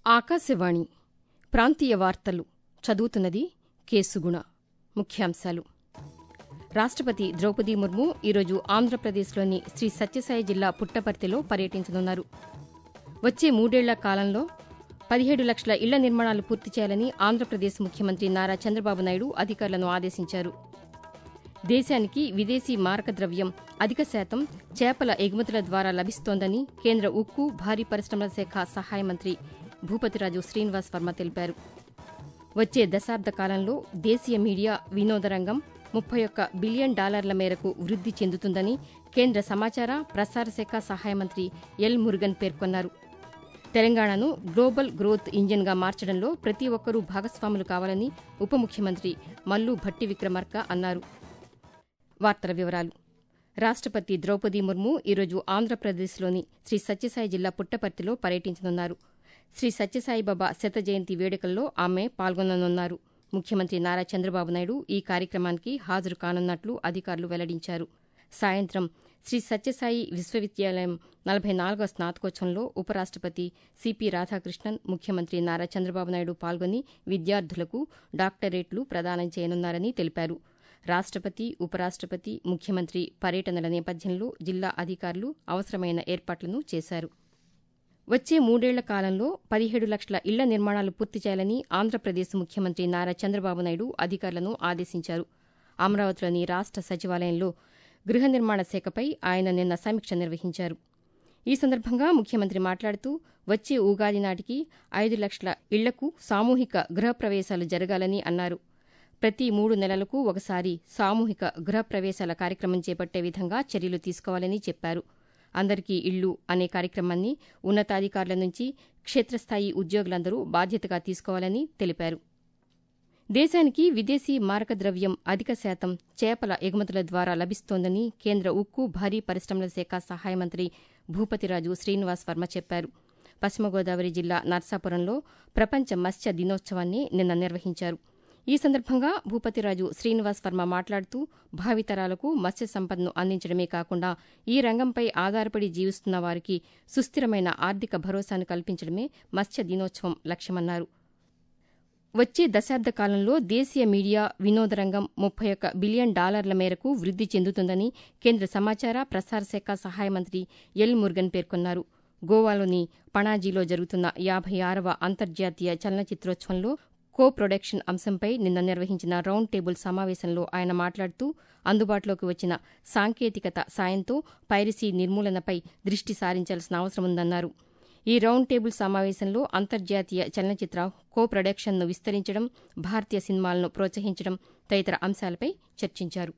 ఆకాశవాణి ప్రాంతీయ వార్తలు చదువుతున్నది కేసుగుణ ముఖ్యాంశాలు రాష్టపతి ద్రౌపది ముర్ము ఈరోజు ఆంధ్రప్రదేశ్లోని శ్రీ సత్యసాయి జిల్లా పుట్టపర్తిలో పర్యటించనున్నారు వచ్చే మూడేళ్ల కాలంలో పదిహేడు లక్షల ఇళ్ల నిర్మాణాలు పూర్తి చేయాలని ఆంధ్రప్రదేశ్ ముఖ్యమంత్రి నారా చంద్రబాబు నాయుడు అధికారులను ఆదేశించారు దేశానికి విదేశీ మారక ద్రవ్యం అధిక శాతం చేపల ఎగుమతుల ద్వారా లభిస్తోందని కేంద్ర ఉక్కు భారీ పరిశ్రమల శాఖ సహాయ మంత్రి భూపతిరాజు శ్రీనివాస్ వర్మ తెలిపారు వచ్చే దశాబ్ద కాలంలో దేశీయ మీడియా వినోద రంగం ముప్పై ఒక్క బిలియన్ డాలర్ల మేరకు వృద్ది చెందుతుందని కేంద్ర సమాచార ప్రసార శాఖ సహాయ మంత్రి ఎల్ మురుగన్ పేర్కొన్నారు తెలంగాణను గ్లోబల్ గ్రోత్ ఇంజిన్గా మార్చడంలో ప్రతి ఒక్కరూ భాగస్వాములు కావాలని ఉప ముఖ్యమంత్రి మల్లు భట్టి విక్రమార్క అన్నారు వార్తల వివరాలు రాష్టపతి ద్రౌపది ముర్ము ఈరోజు ఆంధ్రప్రదేశ్లోని శ్రీ సత్యసాయి జిల్లా పుట్టపర్తిలో పర్యటించనున్నారు శ్రీ సత్యసాయిబాబా శత జయంతి వేడుకల్లో ఆమె పాల్గొననున్నారు ముఖ్యమంత్రి నారా చంద్రబాబు నాయుడు ఈ కార్యక్రమానికి హాజరు కానున్నట్లు అధికారులు వెల్లడించారు సాయంత్రం శ్రీ సత్యసాయి విశ్వవిద్యాలయం నలభై నాలుగవ స్నాతకోత్సవంలో ఉపరాష్టపతి సిపి రాధాకృష్ణన్ ముఖ్యమంత్రి నారా చంద్రబాబు నాయుడు పాల్గొని విద్యార్థులకు డాక్టరేట్లు ప్రదానం చేయనున్నారని తెలిపారు రాష్టపతి ఉపరాష్టపతి ముఖ్యమంత్రి పర్యటనల నేపథ్యంలో జిల్లా అధికారులు అవసరమైన ఏర్పాట్లను చేశారు వచ్చే మూడేళ్ల కాలంలో పదిహేడు లక్షల ఇళ్ల నిర్మాణాలు పూర్తి చేయాలని ఆంధ్రప్రదేశ్ ముఖ్యమంత్రి నారా చంద్రబాబు నాయుడు అధికారులను ఆదేశించారు అమరావతిలోని రాష్ట సచివాలయంలో గృహ నిర్మాణ శాఖపై ఆయన నిన్న సమీక్ష నిర్వహించారు ఈ సందర్భంగా ముఖ్యమంత్రి మాట్లాడుతూ వచ్చే ఉగాది నాటికి ఐదు లక్షల ఇళ్లకు సామూహిక గృహప్రవేశాలు జరగాలని అన్నారు ప్రతి మూడు నెలలకు ఒకసారి సామూహిక గృహప్రవేశాల కార్యక్రమం చేపట్టే విధంగా చర్యలు తీసుకోవాలని చెప్పారు అందరికీ ఇళ్లు అనే కార్యక్రమాన్ని ఉన్నతాధికారుల నుంచి క్షేత్రస్థాయి ఉద్యోగులందరూ బాధ్యతగా తీసుకోవాలని తెలిపారు దేశానికి విదేశీ మారక ద్రవ్యం అధిక శాతం చేపల ఎగుమతుల ద్వారా లభిస్తోందని కేంద్ర ఉక్కు భారీ పరిశ్రమల శాఖ సహాయ మంత్రి భూపతిరాజు శ్రీనివాస్ వర్మ చెప్పారు పశ్చిమ గోదావరి జిల్లా నర్సాపురంలో ప్రపంచ మత్స్య దినోత్సవాన్ని నిన్న నిర్వహించారు ఈ సందర్భంగా భూపతిరాజు శ్రీనివాస్ వర్మ మాట్లాడుతూ భావితరాలకు మత్స్య సంపదను అందించడమే కాకుండా ఈ రంగంపై ఆధారపడి జీవిస్తున్న వారికి సుస్థిరమైన ఆర్థిక భరోసాను కల్పించడమే మత్స్య దినోత్సవం లక్ష్యమన్నారు వచ్చే దశాబ్ద కాలంలో దేశీయ మీడియా వినోద రంగం ముప్పై ఒక్క బిలియన్ డాలర్ల మేరకు వృద్ది చెందుతుందని కేంద్ర సమాచార ప్రసార శాఖ సహాయ మంత్రి ఎల్ మురుగన్ పేర్కొన్నారు గోవాలోని పణాజీలో జరుగుతున్న యాభై ఆరవ అంతర్జాతీయ చలనచిత్రోత్సవంలో కో ప్రొడక్షన్ అంశంపై నిన్న నిర్వహించిన రౌండ్ టేబుల్ సమావేశంలో ఆయన మాట్లాడుతూ అందుబాటులోకి వచ్చిన సాంకేతికత సాయంతో పైరసీ నిర్మూలనపై దృష్టి సారించాల్సిన అవసరముందన్నారు ఈ రౌండ్ టేబుల్ సమావేశంలో అంతర్జాతీయ చలనచిత్ర కో ప్రొడక్షన్ను విస్తరించడం భారతీయ సినిమాలను ప్రోత్సహించడం తదితర అంశాలపై చర్చించారు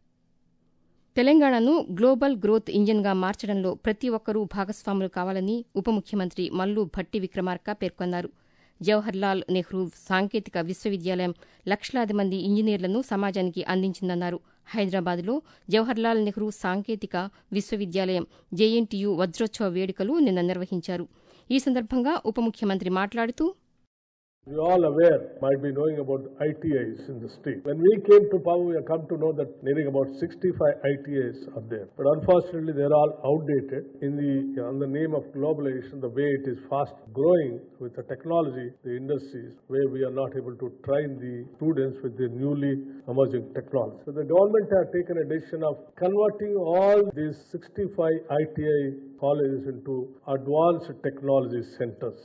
తెలంగాణను గ్లోబల్ గ్రోత్ ఇంజిన్గా మార్చడంలో ప్రతి ఒక్కరూ భాగస్వాములు కావాలని ఉప ముఖ్యమంత్రి మల్లు భట్టి విక్రమార్క పేర్కొన్నారు జవహర్లాల్ నెహ్రూ సాంకేతిక విశ్వవిద్యాలయం లక్షలాది మంది ఇంజనీర్లను సమాజానికి అందించిందన్నారు హైదరాబాద్లో జవహర్లాల్ నెహ్రూ సాంకేతిక విశ్వవిద్యాలయం జేఎన్టీయూ వజ్రోత్సవ వేడుకలు నిన్న నిర్వహించారు ఈ సందర్భంగా ఉప ముఖ్యమంత్రి మాట్లాడుతూ We all aware, might be knowing about ITIs in the state. When we came to power, we have come to know that nearly about 65 ITIs are there. But unfortunately, they're all outdated. In the on the name of globalization, the way it is fast growing with the technology, the industries, where we are not able to train the students with the newly emerging technology. So the government have taken a decision of converting all these 65 ITI colleges into advanced technology centers.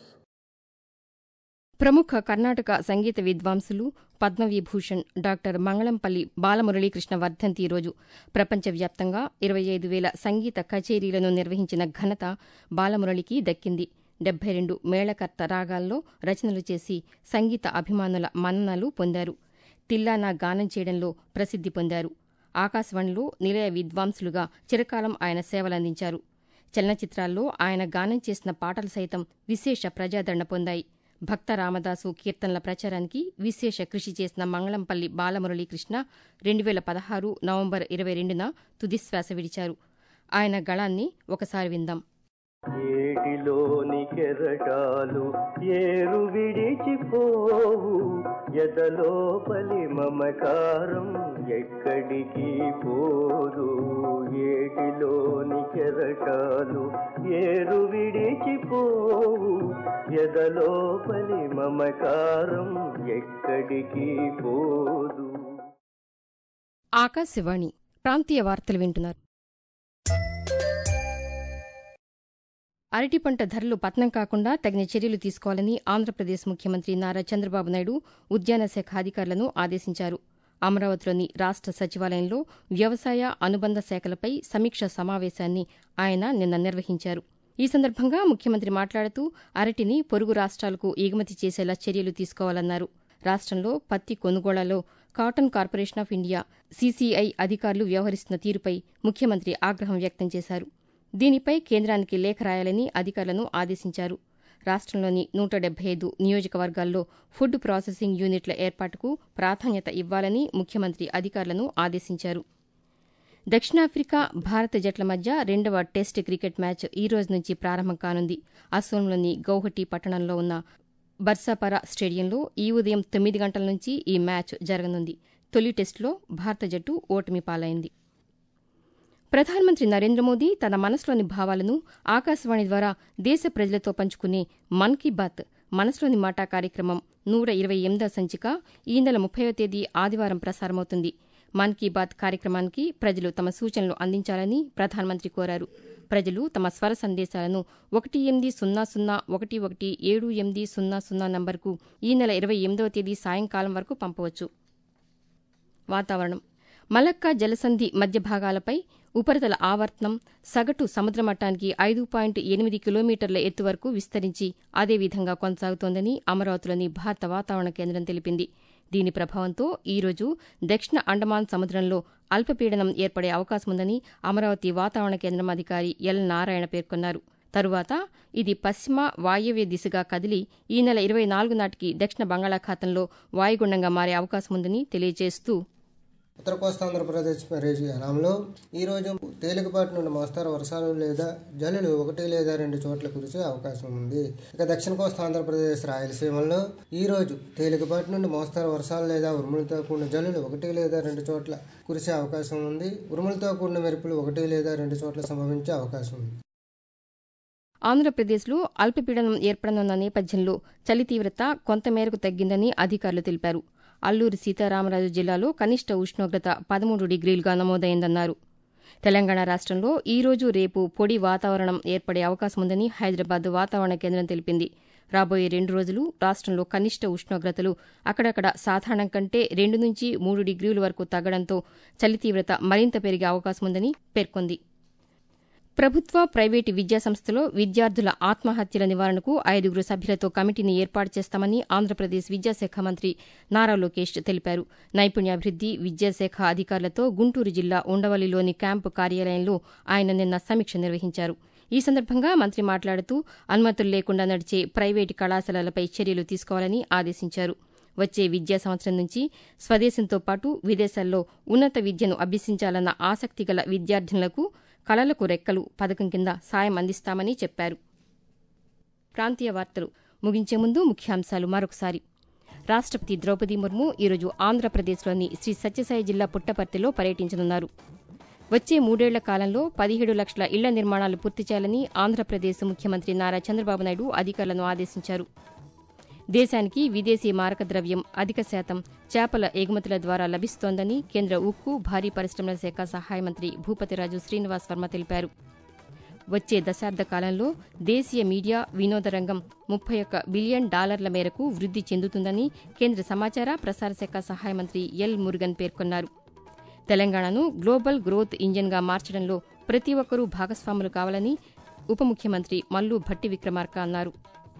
ప్రముఖ కర్ణాటక సంగీత విద్వాంసులు Padma Vibhushan doctor Mangalampalli Balamuralikrishna వర్ధంతి రోజు ప్రపంచవ్యాప్తంగా ఇరవై ఐదు వేల సంగీత కచేరీలను నిర్వహించిన ఘనత బాలమురళికి దక్కింది డెబ్బై రెండు మేళకర్త రాగాల్లో రచనలు చేసి సంగీత అభిమానుల మన్ననలు పొందారు తిల్లానా గానం చేయడంలో ప్రసిద్ది పొందారు ఆకాశవాణిలో నిలయ విద్వాంసులుగా చిరకాలం ఆయన సేవలందించారు చలనచిత్రాల్లో ఆయన గానం చేసిన పాటలు సైతం విశేష ప్రజాదరణ పొందాయి భక్త రామదాసు కీర్తనల ప్రచారానికి విశేష కృషి చేసిన మంగళంపల్లి బాలమురళీకృష్ణ రెండు వేల పదహారు నవంబర్ ఇరవై రెండున తుదిశ్వాస విడిచారు ఆయన గళాన్ని ఒకసారి విందాం ఏటిలోని కెరటాలు ఏరు విడిచిపోవు ఎదలోపలి మమకారం ఎక్కడికి పోదు ఏటిలోని కెరటాలు ఏరు విడిచిపోవు ఎదలోపలి మమకారం ఎక్కడికి పోదు ఆకాశవాణి ప్రాంతీయ వార్తలు వింటున్నారు అరటి పంట ధరలు పతనం కాకుండా తగిన చర్యలు తీసుకోవాలని ఆంధ్రప్రదేశ్ ముఖ్యమంత్రి నారా చంద్రబాబు నాయుడు ఉద్యాన శాఖ అధికారులను ఆదేశించారు అమరావతిలోని రాష్ట సచివాలయంలో వ్యవసాయ అనుబంధ శాఖలపై సమీక్ష సమావేశాన్ని ఆయన నిన్న నిర్వహించారు ఈ సందర్భంగా ముఖ్యమంత్రి మాట్లాడుతూ అరటిని పొరుగు రాష్ట్రాలకు ఎగుమతి చేసేలా చర్యలు తీసుకోవాలన్నారు రాష్ట్రంలో పత్తి కొనుగోళ్లలో cotton corporation of India C C I అధికారులు వ్యవహరిస్తున్న తీరుపై ముఖ్యమంత్రి ఆగ్రహం వ్యక్తం చేశారు దీనిపై కేంద్రానికి లేఖ రాయాలని అధికారులను ఆదేశించారు రాష్ట్రంలోని నూట డెబ్బై ఐదు నియోజకవర్గాల్లో ఫుడ్ ప్రాసెసింగ్ యూనిట్ల ఏర్పాటుకు ప్రాధాన్యత ఇవ్వాలని ముఖ్యమంత్రి అధికారులను ఆదేశించారు దక్షిణాఫ్రికా భారత జట్ల మధ్య రెండవ టెస్ట్ క్రికెట్ మ్యాచ్ ఈ రోజు నుంచి ప్రారంభం కానుంది అస్సోంలోని గౌహటి పట్టణంలో ఉన్న బర్సాపరా స్టేడియంలో ఈ ఉదయం తొమ్మిది గంటల నుంచి ఈ మ్యాచ్ జరగనుంది తొలి టెస్టులో భారత జట్టు ఓటమి పాలైంది ప్రధానమంత్రి నరేంద్ర మోదీ తన మనసులోని భావాలను ఆకాశవాణి ద్వారా దేశ ప్రజలతో పంచుకునే మన్ కీ బాత్ మనసులోని మాట కార్యక్రమం నూట ఇరవై ఎనిమిదో సంచిక ఈ నెల ముప్పైవ తేదీ ఆదివారం ప్రసారమవుతుంది మన్ కీ బాత్ కార్యక్రమానికి ప్రజలు తమ సూచనలు అందించాలని ప్రధానమంత్రి కోరారు ప్రజలు తమ స్వర సందేశాలను ఒకటి ఎనిమిది సున్నా సున్నా ఒకటి ఒకటి ఏడు ఎనిమిది సున్నా సున్నా నంబర్కు ఈ నెల ఇరవై ఎనిమిదవ తేదీ సాయంకాలం వరకు పంపవచ్చు వాతావరణం మలక్కా జలసంధి మధ్య భాగాలపై ఉపరితల ఆవర్తనం సగటు సముద్ర మట్టానికి ఐదు పాయింట్ ఎనిమిది కిలోమీటర్ల ఎత్తు వరకు విస్తరించి అదేవిధంగా కొనసాగుతోందని అమరావతిలోని భారత వాతావరణ కేంద్రం తెలిపింది దీని ప్రభావంతో ఈ రోజు దక్షిణ అండమాన్ సముద్రంలో అల్పపీడనం ఏర్పడే అవకాశముందని అమరావతి వాతావరణ కేంద్రం అధికారి ఎల్ నారాయణ పేర్కొన్నారు తరువాత ఇది పశ్చిమ వాయవ్య దిశగా కదిలి ఈ నెల ఇరవై నాలుగు నాటికి దక్షిణ బంగాళాఖాతంలో వాయుగుండంగా మారే అవకాశముందని తెలియజేస్తూ ఉత్తర కోస్తాంధ్రప్రదేశ్ పరిసరాల్లో ఈ రోజు తేలికపాటి నుండి మోస్తారు వర్షాలు లేదా జల్లులు ఒకటి లేదా రెండు చోట్ల కురిసే అవకాశం ఉంది ఇక దక్షిణ కోస్తా ఆంధ్రప్రదేశ్ రాయలసీమలో ఈ రోజు తేలికపాటి నుండి మోస్తారు వర్షాలు లేదా ఉరుములతో కూడిన జల్లులు ఒకటి లేదా రెండు చోట్ల కురిసే అవకాశం ఉంది ఉరుములతో కూడిన మెరుపులు ఒకటి లేదా రెండు చోట్ల సంభవించే అవకాశం ఉంది ఆంధ్రప్రదేశ్లో అల్పపీడనం ఏర్పడనున్న నేపథ్యంలో చలి తీవ్రత కొంతమేరకు తగ్గిందని అధికారులు తెలిపారు అల్లూరి సీతారామరాజు జిల్లాలో కనిష్ట ఉష్ణోగ్రత పదమూడు డిగ్రీలుగా నమోదైందన్నారు తెలంగాణ రాష్ట్రంలో ఈ రోజు రేపు పొడి వాతావరణం ఏర్పడే అవకాశముందని హైదరాబాద్ వాతావరణ కేంద్రం తెలిపింది రాబోయే రెండు రోజులు రాష్ట్రంలో కనిష్ట ఉష్ణోగ్రతలు అక్కడక్కడ సాధారణం కంటే రెండు నుంచి మూడు డిగ్రీల వరకు తగ్గడంతో చలి తీవ్రత మరింత పెరిగే అవకాశముందని పేర్కొంది ప్రభుత్వ ప్రైవేటు విద్యాసంస్థలో విద్యార్థుల ఆత్మహత్యల నివారణకు ఐదుగురు సభ్యులతో కమిటీని ఏర్పాటు చేస్తామని ఆంధ్రప్రదేశ్ విద్యాశాఖ మంత్రి నారా లోకేష్ తెలిపారు నైపుణ్యాభివృద్ది విద్యాశాఖ అధికారులతో గుంటూరు జిల్లా ఉండవల్లిలోని క్యాంపు కార్యాలయంలో ఆయన నిన్న సమీక్ష నిర్వహించారు ఈ సందర్భంగా మంత్రి మాట్లాడుతూ అనుమతులు లేకుండా నడిచే ప్రైవేటు కళాశాలలపై చర్యలు తీసుకోవాలని ఆదేశించారు వచ్చే విద్యా సంవత్సరం నుంచి స్వదేశంతో పాటు విదేశాల్లో ఉన్నత విద్యను అభ్యసించాలన్న ఆసక్తి గల విద్యార్థినులకు కళలకు రెక్కలు పథకం కింద సాయం అందిస్తామని చెప్పారు ప్రాంతీయ వార్తలు ముగించే ముందు ముఖ్యాంశాలు మరొకసారి రాష్టపతి ద్రౌపది ముర్ము ఈరోజు ఆంధ్రప్రదేశ్లోని శ్రీ సత్యసాయి జిల్లా పుట్టపర్తిలో పర్యటించనున్నారు వచ్చే మూడేళ్ల కాలంలో పదిహేడు లక్షల ఇళ్ల నిర్మాణాలు పూర్తి చేయాలని ఆంధ్రప్రదేశ్ ముఖ్యమంత్రి నారా చంద్రబాబు నాయుడు అధికారులను ఆదేశించారు దేశానికి విదేశీ మారక ద్రవ్యం అధిక శాతం చేపల ఎగుమతుల ద్వారా లభిస్తోందని కేంద్ర ఉక్కు భారీ పరిశ్రమల శాఖ సహాయ మంత్రి భూపతిరాజు శ్రీనివాస్ వర్మ తెలిపారు వచ్చే దశాబ్ద కాలంలో దేశీయ మీడియా వినోద రంగం ముప్పై ఒక్క బిలియన్ డాలర్ల మేరకు వృద్ది చెందుతుందని కేంద్ర సమాచార ప్రసార శాఖ సహాయ మంత్రి ఎల్ మురుగన్ పేర్కొన్నారు తెలంగాణను గ్లోబల్ గ్రోత్ ఇంజన్గా మార్చడంలో ప్రతి ఒక్కరూ భాగస్వాములు కావాలని ఉప ముఖ్యమంత్రి మల్లు భట్టి విక్రమార్క అన్నారు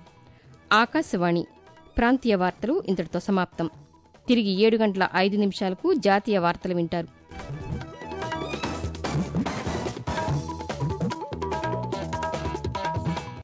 ఆకాశవాణి ప్రాంతీయ వార్తలు ఇంతటితో సమాప్తం తిరిగి ఏడు గంటల ఐదు నిమిషాలకు జాతీయ వార్తలు వింటారు